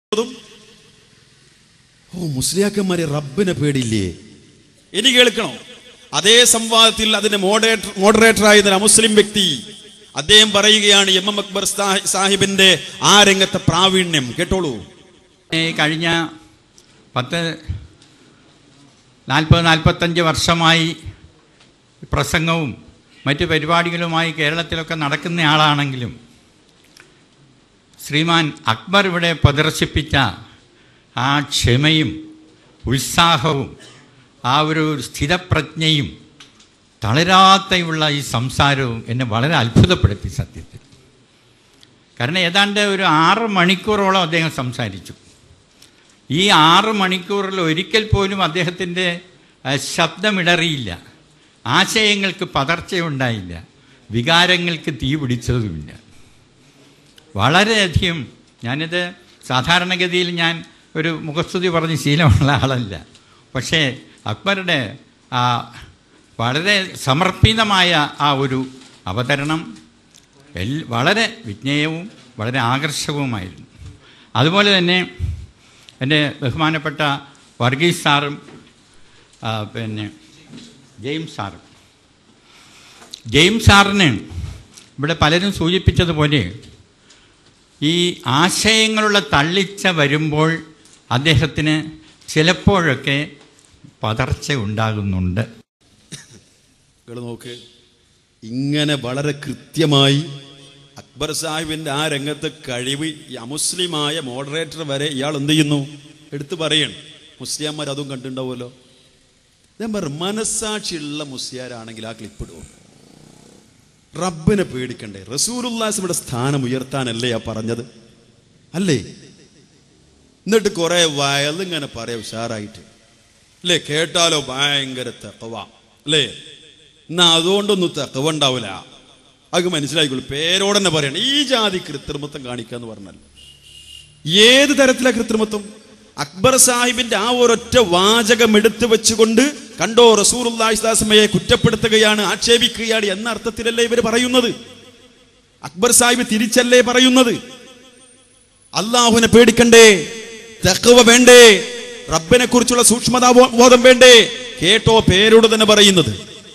ഓ മുസ്ലിയാക്കന്മാരെ റബ്ബിനെ പേടിയില്ലേ ഇനി കേൾക്കണോ അതേ സംവാദത്തിൽ അതിന്റെ മോഡറേറ്റർ മോഡറേറ്ററായിരുന്ന മുസ്ലിം വ്യക്തി അദ്ദേഹം പറയുകയാണ് എം എം അക്ബർ സാഹി- സാഹിബിന്റെ ആ രംഗത്തെ പ്രാവീണ്യം കേട്ടോളൂ ഈ കഴിഞ്ഞ പത്ത് നാൽപ്പത് നാൽപ്പത്തഞ്ച് വർഷമായി പ്രസംഗവും മറ്റു പരിപാടികളുമായി കേരളത്തിലൊക്കെ നടക്കുന്ന ആളാണെങ്കിലും ശ്രീമാൻ അക്ബർ ഇവിടെ പ്രദർശിപ്പിച്ച ആ ക്ഷമയും ഉത്സാഹവും ആ ഒരു സ്ഥിരപ്രജ്ഞയും തളരാത്തയുള്ള ഈ സംസാരവും എന്നെ വളരെ അത്ഭുതപ്പെടുത്തി സത്യത്തിൽ കാരണം ഏതാണ്ട് ഒരു ആറ് മണിക്കൂറോളം അദ്ദേഹം സംസാരിച്ചു ഈ ആറ് മണിക്കൂറിൽ ഒരിക്കൽ പോലും അദ്ദേഹത്തിൻ്റെ അഹ്, ശബ്ദമിടറിയില്ല ആശയങ്ങൾക്ക് പതർച്ചയുണ്ടായില്ല വികാരങ്ങൾക്ക് തീ പിടിച്ചതുമില്ല വളരെയധികം ഞാനിത് സാധാരണഗതിയിൽ ഞാൻ ഒരു മുഖസ്തുതി പറഞ്ഞ് ശീലമുള്ള ആളല്ല പക്ഷേ അക്ബറുടെ ആ വളരെ സമർപ്പിതമായ ആ ഒരു അവതരണം എൽ വളരെ വിജ്ഞേയവും വളരെ ആകർഷകവുമായിരുന്നു അതുപോലെ തന്നെ എൻ്റെ ബഹുമാനപ്പെട്ട വർഗീസ് സാറും ആ, പിന്നെ ജെയിംസ് സാറും ജെയിംസ് സാറിന് ഇവിടെ പലരും സൂചിപ്പിച്ചതുപോലെ ഈ ആശയങ്ങളുടെ തള്ളിച്ച വരുമ്പോൾ അദ്ദേഹത്തിന് ചിലപ്പോഴൊക്കെ പതർച്ച ഉണ്ടാകുന്നുണ്ട് നിങ്ങൾ നോക്ക് ഇങ്ങനെ വളരെ കൃത്യമായി അക്ബർ സാഹിബിന്റെ ആ രംഗത്ത് കഴിവ് ഈ അമുസ്ലിമായ മോഡറേറ്റർ വരെ ഇയാൾ എന്ത് ചെയ്യുന്നു എടുത്തു പറയണം മുസ്ലിംമാർ അതും കണ്ടിട്ടുണ്ടാവുമല്ലോ ഞാൻ പറഞ്ഞു മനസ്സാക്ഷിയുള്ള മുസ്ലിയാരാണെങ്കിൽ ആ ക്ലിപ്പ് ഇടുമോ റബ്ബിനെ പേടിക്കണ്ടേ റസൂലുല്ലാസിയുടെ സ്ഥാനം ഉയർത്താനല്ലേ ആ പറഞ്ഞത് അല്ലേ എന്നിട്ട് കുറെ വയലിങ്ങനെ പറയാം ഉഷാറായിട്ട് അല്ലേ കേട്ടാലോ ഭയങ്കര തെക്കവ അല്ലേ എന്നാ അതുകൊണ്ടൊന്നും തെക്കവ ഉണ്ടാവില്ല അത് മനസ്സിലായിക്കോളൂ പേരോടെ പറയണം ഈ ജാതി കൃത്രിമത്വം കാണിക്കുക എന്ന് പറഞ്ഞാൽ ഏത് തരത്തിലെ കൃത്രിമത്വം അക്ബർ സാഹിബിന്റെ ആ ഒരൊറ്റ വാചകം എടുത്തു വെച്ചുകൊണ്ട് കണ്ടോ റസൂറുല്ലാസ്മയെ കുറ്റപ്പെടുത്തുകയാണ് ആക്ഷേപിക്കുകയാണ് എന്ന അർത്ഥത്തിലല്ലേ ഇവർ പറയുന്നത് അക്ബർ സാഹിബ് തിരിച്ചല്ലേ പറയുന്നത് അള്ളാഹുവിനെ പേടിക്കണ്ടേ തെക്കവ വേണ്ടേ റബ്ബിനെ കുറിച്ചുള്ള സൂക്ഷ്മതാ ബോ- ബോധം വേണ്ടേ കേട്ടോ പേരോട് തന്നെ പറയുന്നത്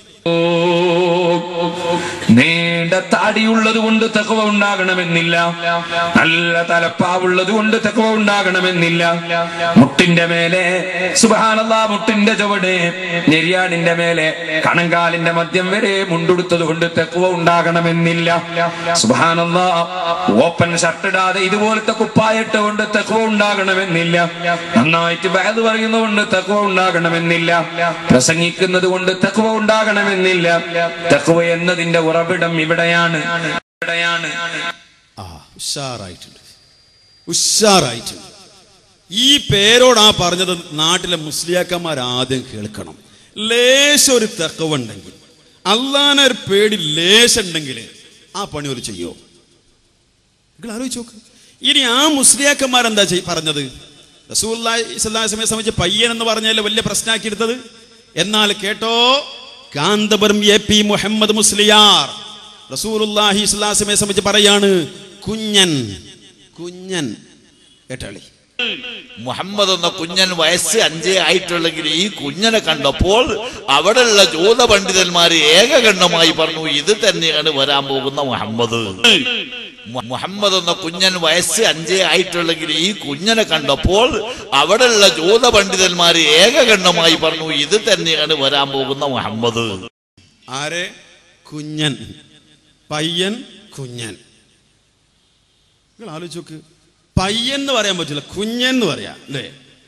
നീണ്ട താടിയുള്ളത് കൊണ്ട് തെക്കുവ ഉണ്ടാകണമെന്നില്ല നല്ല തലപ്പാവുള്ളത് കൊണ്ട് തെക്കുവ ഉണ്ടാകണമെന്നില്ല മുട്ടിന്റെ മേലെ സുബാനല്ലാ മുട്ടിന്റെ ചുവട് നെരിയാടിന്റെ മേലെ കണങ്കാലിന്റെ മദ്യം വരെ മുണ്ടുടുത്തത് കൊണ്ട് തെക്കുവ ഉണ്ടാകണമെന്നില്ല സുബാനല്ലാ ഓപ്പൺ ഷർട്ട് ഇടാതെ ഇതുപോലത്തെ കുപ്പായിട്ട് കൊണ്ട് തെക്കുവ ഉണ്ടാകണമെന്നില്ല നന്നായിട്ട് ബാത് പറയുന്നതുകൊണ്ട് തെക്കുവ ഉണ്ടാകണമെന്നില്ല പ്രസംഗിക്കുന്നത് കൊണ്ട് തെക്കുവ ഉണ്ടാകണമെന്നില്ല തെക്കുവ എന്നതിന്റെ ഉറവിടം ഇവിടെയാണ് ഇവിടെയാണ് ആ ഉഷാറായിട്ടുണ്ട് ഉഷാറായിട്ടുണ്ട് ഈ പേരോടാ പറഞ്ഞത് നാട്ടിലെ മുസ്ലിയാക്കന്മാർ ആദ്യം കേൾക്കണം ലേശം ഒരു തെക്കവുണ്ടെങ്കിൽ അള്ളാനെ ഒരു പേടി ലേശം ഉണ്ടെങ്കിൽ ആ പണി ഒരു ചെയ്യോ നിങ്ങൾ ആലോചിച്ച് നോക്ക് ഇനി ആ മുസ്ലിയാക്കന്മാർ എന്താ ചെയ് പറഞ്ഞത് റസൂല്ലാസ്മയെ സംബന്ധിച്ച് പയ്യൻ എന്ന് പറഞ്ഞാൽ വലിയ പ്രശ്നമാക്കി എടുത്തത് എന്നാൽ കേട്ടോ കാന്തപുരം എ പി മുഹമ്മദ് മുസ്ലിയാർ റസൂലുല്ലാഹി സ്വലാസ്മയെ സംബന്ധിച്ച് പറയാണ് കുഞ്ഞൻ കുഞ്ഞൻ കേട്ടാളി മുഹമ്മദ് എന്ന കുഞ്ഞൻ വയസ്സ് അഞ്ചേ ആയിട്ടുള്ളെങ്കിൽ ഈ കുഞ്ഞനെ കണ്ടപ്പോൾ അവിടെയുള്ള ജൂത പണ്ഡിതന്മാര് ഏകകണ്ഠമായി പറഞ്ഞു ഇത് തന്നെയാണ് വരാൻ പോകുന്ന മുഹമ്മദ് മു- മുഹമ്മദ് എന്ന കുഞ്ഞൻ വയസ്സ് അഞ്ചേ ആയിട്ടുള്ളെങ്കിൽ ഈ കുഞ്ഞനെ കണ്ടപ്പോൾ അവിടെയുള്ള ജൂത പണ്ഡിതന്മാര് ഏകകണ്ഠമായി പറഞ്ഞു ഇത് തന്നെയാണ് വരാൻ പോകുന്ന മുഹമ്മദ് ആരെ കുഞ്ഞൻ പയ്യൻ കുഞ്ഞൻ നിങ്ങൾ ആലോചിച്ച് നോക്ക് പയ്യൻ എന്ന് പറയാൻ പറ്റില്ല കുഞ്ഞൻ എന്ന് പറയാം അല്ലേ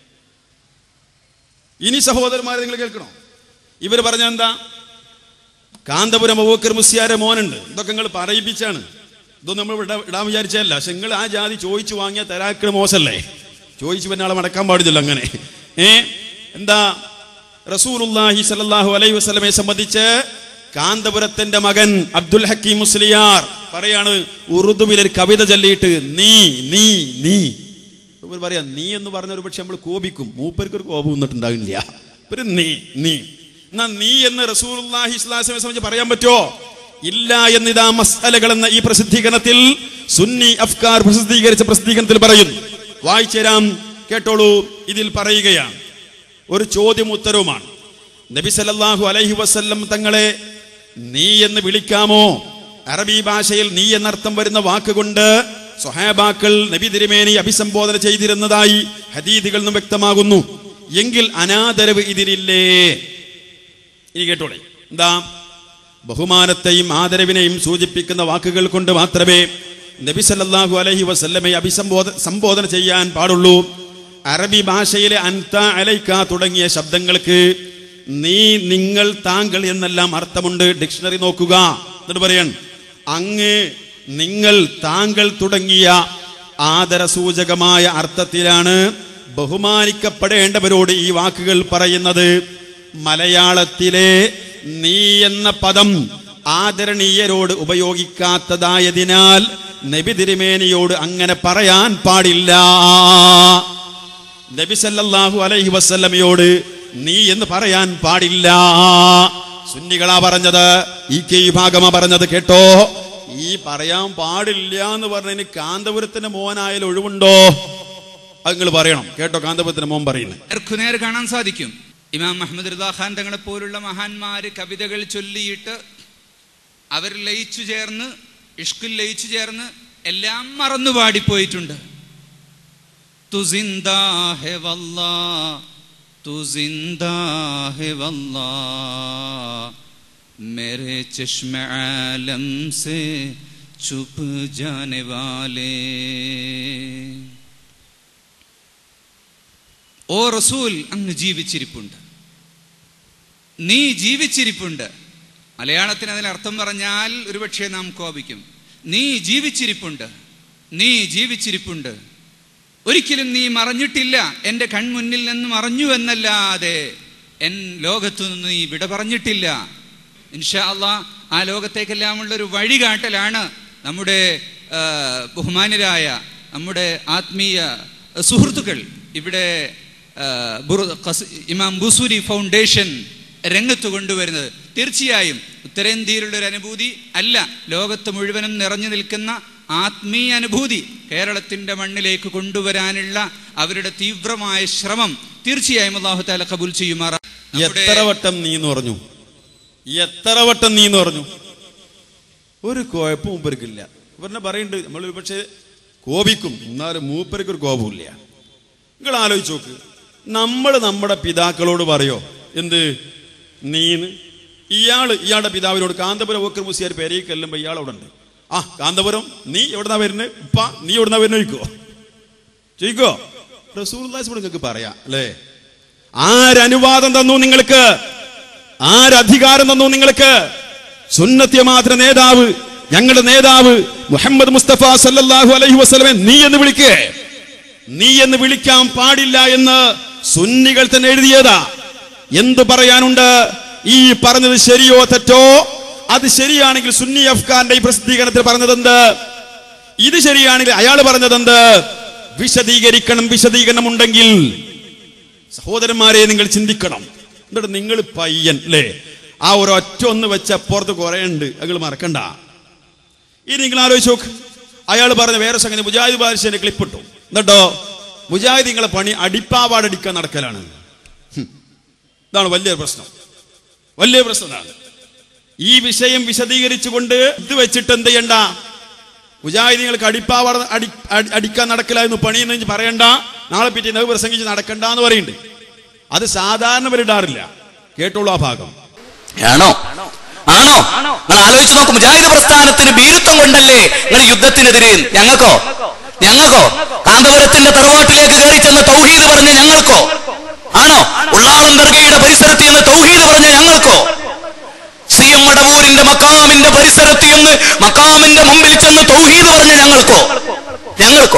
ഇനി സഹോദരന്മാരെ നിങ്ങൾ കേൾക്കണോ ഇവർ പറഞ്ഞ എന്താ കാന്തപുരം അബൂക്കർ മുസ്യാരെ മോനുണ്ട് ഇതൊക്കെ നിങ്ങൾ പറയിപ്പിച്ചാണ് ഇതൊന്നും നമ്മൾ ഇടാ ഇടാൻ വിചാരിച്ചതല്ല പക്ഷെ നിങ്ങൾ ആ ജാതി ചോദിച്ചു വാങ്ങിയ തരാക്കിന് മോശമല്ലേ ചോദിച്ചു പിന്നെ ആളെ മടക്കാൻ പാടില്ല അങ്ങനെ ഏ എന്താ റസൂലുല്ലാഹി സല്ലല്ലാഹു അലൈഹി വസല്ലമയെ സംബന്ധിച്ച് കാന്തപുരത്തിന്റെ മകൻ അബ്ദുൽ ഹക്കീം മുസ്ലിയാർ പറയാണ് ഉറുദുവിൽ ഒരു കവിത ചൊല്ലിയിട്ട് നീ നീ നീ ഇവർ പറയാ നീ എന്ന് പറഞ്ഞ ഒരു പക്ഷെ നമ്മൾ കോപിക്കും മൂപ്പർക്ക് ഒരു കോപം വന്നിട്ടുണ്ടാകില്ല ഒരു നീ നീ എന്നാ നീ എന്ന് റസൂലുള്ളാഹി സ്വല്ലല്ലാഹു അലൈഹി വസല്ലം പറയാൻ പറ്റുമോ ഇല്ല എന്നിതാ മസ്അലകൾ എന്ന ഈ പ്രസിദ്ധീകരണത്തിൽ സുന്നി അഫ്കാർ പ്രസിദ്ധീകരിച്ച പ്രസിദ്ധീകരണത്തിൽ പറയുന്നു വായിച്ചുതരാം കേട്ടോളൂ ഇതിൽ പറയുകയാണ് ഒരു ചോദ്യം ഉത്തരവുമാണ് നബി സല്ലല്ലാഹു അലൈഹി വസല്ലം തങ്ങളെ നീ എന്ന് വിളിക്കാമോ അറബി ഭാഷയിൽ നീ എന്നർത്ഥം വരുന്ന വാക്കുകൊണ്ട് സ്വഹാബാക്കൾ നബി തിരുമേനി അഭിസംബോധന ചെയ്തിരുന്നതായി ഹദീദുകളിൽ നിന്നും വ്യക്തമാകുന്നു എങ്കിൽ അനാദരവ് ഇതിനില്ലേ ഇനി കേട്ടോളെ എന്താ ബഹുമാനത്തെയും ആദരവിനെയും സൂചിപ്പിക്കുന്ന വാക്കുകൾ കൊണ്ട് മാത്രമേ നബി സല്ലല്ലാഹു അലൈഹി വസല്ലമയെ അഭിസംബോധ സംബോധന ചെയ്യാൻ പാടുള്ളൂ അറബി ഭാഷയിലെ അൻത അലൈക്ക തുടങ്ങിയ ശബ്ദങ്ങൾക്ക് നീ നിങ്ങൾ താങ്കൾ എന്നെല്ലാം അർത്ഥമുണ്ട് ഡിക്ഷണറി നോക്കുക എന്നിട്ട് പറയാൻ അങ്ങ് നിങ്ങൾ താങ്കൾ തുടങ്ങിയ ആദരസൂചകമായ അർത്ഥത്തിലാണ് ബഹുമാനിക്കപ്പെടേണ്ടവരോട് ഈ വാക്കുകൾ പറയുന്നത് മലയാളത്തിലെ നീ എന്ന പദം ആദരണീയരോട് ഉപയോഗിക്കാത്തതായതിനാൽ നബി തിരുമേനിയോട് അങ്ങനെ പറയാൻ പാടില്ല നബി സല്ലല്ലാഹു അലൈഹി വസല്ലമയോട് നീ എന്ന് പറയാൻ പാടില്ല സുന്നികളാ പറഞ്ഞത് ഈ കെ വിഭാഗമാ പറഞ്ഞത് കേട്ടോ ഈ പറയാൻ പാടില്ല എന്ന് പറഞ്ഞതിന് കാന്തപുരത്തിന്റെ മോനായാലും ഒഴിവുണ്ടോ അത് നിങ്ങൾ പറയണം കേട്ടോ കാന്തപുരത്തിന്റെ മോൻ പറയുന്നത് നേർക്കുനേർ കാണാൻ സാധിക്കും ഇമാം മുഹമ്മദ് റിദാ ഖാൻ തങ്ങളെ പോലുള്ള മഹാന്മാര് കവിതകൾ ചൊല്ലിയിട്ട് അവർ ലയിച്ചു ചേർന്ന് ഇഷ്കിൽ ലയിച്ചു ചേർന്ന് എല്ലാം മറന്നു പാടിപ്പോയിട്ടുണ്ട് തു സിന്ദാ ഹെ വല്ലാ തു സിന്ദാ ഹെ വല്ലാ मेरे चश्म आलम से छुप जाने वाले ഓ റസൂൽ അങ്ങ് ജീവിച്ചിരിപ്പുണ്ട് നീ ജീവിച്ചിരിപ്പുണ്ട് മലയാളത്തിന് അതിന് അർത്ഥം പറഞ്ഞാൽ ഒരുപക്ഷെ നാം കോപിക്കും നീ ജീവിച്ചിരിപ്പുണ്ട് നീ ജീവിച്ചിരിപ്പുണ്ട് ഒരിക്കലും നീ മറഞ്ഞിട്ടില്ല എൻ്റെ കൺമുന്നിൽ നിന്ന് മറഞ്ഞു എന്നല്ലാതെ എൻ ലോകത്തു നിന്ന് നീ വിട പറഞ്ഞിട്ടില്ല ഇൻഷാ അള്ളാ ആ ലോകത്തേക്കെല്ലാമുള്ള ഒരു വഴികാട്ടലാണ് നമ്മുടെ ആ, ബഹുമാന്യരായ നമ്മുടെ ആത്മീയ സുഹൃത്തുക്കൾ ഇവിടെ ആ, ബുറു- ഖസ്- ഇമാം ബുസൂരി ഫൗണ്ടേഷൻ രംഗത്ത് കൊണ്ടുവരുന്നത് തീർച്ചയായും ഉത്തരേന്ത്യയിലുള്ള ഒരു അനുഭൂതി അല്ല ലോകത്ത് മുഴുവനും നിറഞ്ഞു നിൽക്കുന്ന ആത്മീയ അനുഭൂതി കേരളത്തിന്റെ മണ്ണിലേക്ക് കൊണ്ടുവരാനുള്ള അവരുടെ തീവ്രമായ ശ്രമം തീർച്ചയായും അള്ളാഹു താല കബൂൽ ചെയ്യുമാറ എത്ര വട്ടം നീ എന്ന് പറഞ്ഞു എത്ര വട്ടം നീ എന്ന് പറഞ്ഞു ഒരു കുഴപ്പം മൂപ്പർക്കില്ല ഇവരെന്നെ പറയുന്നുണ്ട് നമ്മൾ പക്ഷേ കോപിക്കും എന്നാലും മൂപ്പർക്ക് ഒരു കോപമില്ല നിങ്ങൾ ആലോചിച്ച് നോക്ക് നമ്മൾ നമ്മുടെ പിതാക്കളോട് പറയോ എന്ത് നീന്ന് ഇയാള് ഇയാളുടെ പിതാവിനോട് കാന്തപുരം ഓക്കർ മുസിയാർ പെരയിൽ ചെല്ലുമ്പോ ഇയാൾ അവിടെ ഉണ്ട് ആ കാന്തപുരം നീ എവിടുന്നാ വരുന്നത് ഉപ്പ നീ എവിടുന്നാ വരുന്നത് ചോദിക്കോ ചോദിക്കോ റസൂൽ നിങ്ങൾക്ക് പറയാം അല്ലേ ആരനുവാദം തന്നു നിങ്ങൾക്ക് ആരധികാരം തന്നു നിങ്ങൾക്ക് സുന്നത്യ മാത്ര നേതാവ് ഞങ്ങളുടെ നേതാവ് മുഹമ്മദ് മുസ്തഫ സല്ലല്ലാഹു അലൈഹി വസല്ലമെ നീ എന്ന് വിളിക്കേ നീ എന്ന് വിളിക്കാൻ പാടില്ല എന്ന് സുന്നികൾ തന്നെ എഴുതിയതാ എന്തു പറയാനുണ്ട് ഈ പറഞ്ഞത് ശരിയോ തെറ്റോ അത് ശരിയാണെങ്കിൽ സുന്നി അഫ്ഗാന്റെ ഈ പ്രസിദ്ധീകരണത്തിൽ പറഞ്ഞതെന്ത് ഇത് ശരിയാണെങ്കിൽ അയാൾ പറഞ്ഞതെന്ത് വിശദീകരിക്കണം വിശദീകരണം ഉണ്ടെങ്കിൽ സഹോദരന്മാരെ നിങ്ങൾ ചിന്തിക്കണം എന്നിട്ട് നിങ്ങൾ പയ്യൻ അല്ലേ ആ ഒരു ഒറ്റ ഒന്ന് വെച്ച അപ്പുറത്ത് കുറെ ഉണ്ട് നിങ്ങൾ മറക്കണ്ട ഇനി നിങ്ങൾ ആലോചിച്ച് നോക്ക് അയാൾ പറഞ്ഞ വേറെ സംഗതി മുജാഹിദ് ബാദിഷന്റെ ക്ലിപ്പ് ഇട്ടു എന്നിട്ടോ മുജാഹിദ് നിങ്ങളെ പണി അടിപ്പാവാടടിക്കാൻ നടക്കലാണ് ഹും. ഇതാണ് വലിയൊരു പ്രശ്നം വലിയ പ്രശ്നം ഇതാണ് ഈ വിഷയം വിശദീകരിച്ചുകൊണ്ട് ഇത് വെച്ചിട്ട് എന്ത് ചെയ്യണ്ട മുജാഹിദ് നിങ്ങൾക്ക് അടിപ്പാവാട അടി അടി- അടിക്കാൻ നടക്കില്ലായിരുന്നു പണിയെന്ന് പറയണ്ട നാളെ പിറ്റേ നവ് പ്രസംഗിച്ച് നടക്കണ്ട എന്ന് പറയുന്നുണ്ട് അത് സാധാരണ ഇടാറില്ല കേട്ടോളൂ ആ ഭാഗം ആണോ ആണോ നിങ്ങൾ ആലോചിച്ച് നോക്കും മുജാഹിദ് പ്രസ്ഥാനത്തിന് ഭീരുത്വം കൊണ്ടല്ലേ നിങ്ങൾ യുദ്ധത്തിനെതിരെ ഞങ്ങൾക്കോ ഞങ്ങൾക്കോ കാന്തപുരത്തിന്റെ തറവാട്ടിലേക്ക് കയറി ചെന്ന് തൗഹീദ് പറഞ്ഞ ഞങ്ങൾക്കോ ആണോ ഉള്ളാളം ദർഗയുടെ പരിസരത്ത് നിന്ന് തൗഹീദ് പറഞ്ഞ ഞങ്ങൾക്കോ സി എം മടവൂരിന്റെ മക്കാമിന്റെ പരിസരത്ത് നിന്ന് മക്കാമിന്റെ മുമ്പിൽ ചെന്ന് തൗഹീദ് പറഞ്ഞ ഞങ്ങൾക്കോ ഞങ്ങൾക്കോ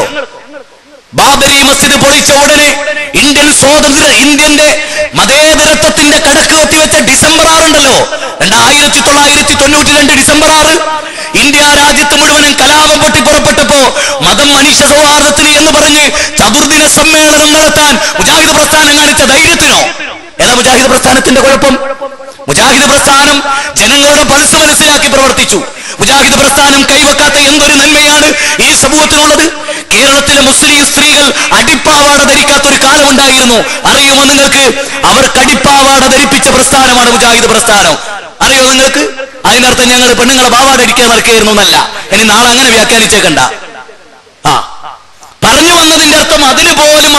ബാബരി മസ്ജിദ് പൊളിച്ച ഉടനെ ഇന്ത്യൻ സ്വാതന്ത്ര്യ ഇന്ത്യന്റെ മതേതരത്വത്തിന്റെ കടക്ക് കത്തിവെച്ച ഡിസംബർ ആറുണ്ടല്ലോ രണ്ടായിരത്തി തൊള്ളായിരത്തി തൊണ്ണൂറ്റി രണ്ട് ഡിസംബർ ആറ് ഇന്ത്യ രാജ്യത്ത് മുഴുവനും കലാപം പൊട്ടിപ്പുറപ്പെട്ടപ്പോ മതം മനുഷ്യ സൗഹാർദ്ദത്തിന് എന്ന് പറഞ്ഞ് ചതുർദിന സമ്മേളനം നടത്താൻ മുജാഹിദ് പ്രസ്ഥാനം കാണിച്ച ധൈര്യത്തിനോ ഏതാ മുജാഹിദ് പ്രസ്ഥാനത്തിന്റെ കുഴപ്പം മുജാഹിദ് പ്രസ്ഥാനം ജനങ്ങളുടെ പൾസ് മനസ്സിലാക്കി പ്രവർത്തിച്ചു മുജാഹിദ് പ്രസ്ഥാനം കൈവെക്കാത്ത എന്തൊരു നന്മയാണ് ഈ സമൂഹത്തിനുള്ളത് കേരളത്തിലെ മുസ്ലിം സ്ത്രീകൾ അടിപ്പാവാട ധരിക്കാത്ത ഒരു കാലമുണ്ടായിരുന്നു അറിയുമോ നിങ്ങൾക്ക് അവർക്ക് അടിപ്പാവാട ധരിപ്പിച്ച പ്രസ്ഥാനമാണ് മുജാഹിദ് പ്രസ്ഥാനം അറിയോ നിങ്ങൾക്ക് അതിനർത്ഥം ഞങ്ങൾ പെണ്ണുങ്ങളെ പാവാട അടിക്കാൻ നടക്കുകയായിരുന്നു എന്നല്ല ഇനി നാളെ അങ്ങനെ വ്യാഖ്യാനിച്ചേക്കണ്ട ആ പറഞ്ഞു വന്നതിന്റെ അർത്ഥം അതിന് പോലും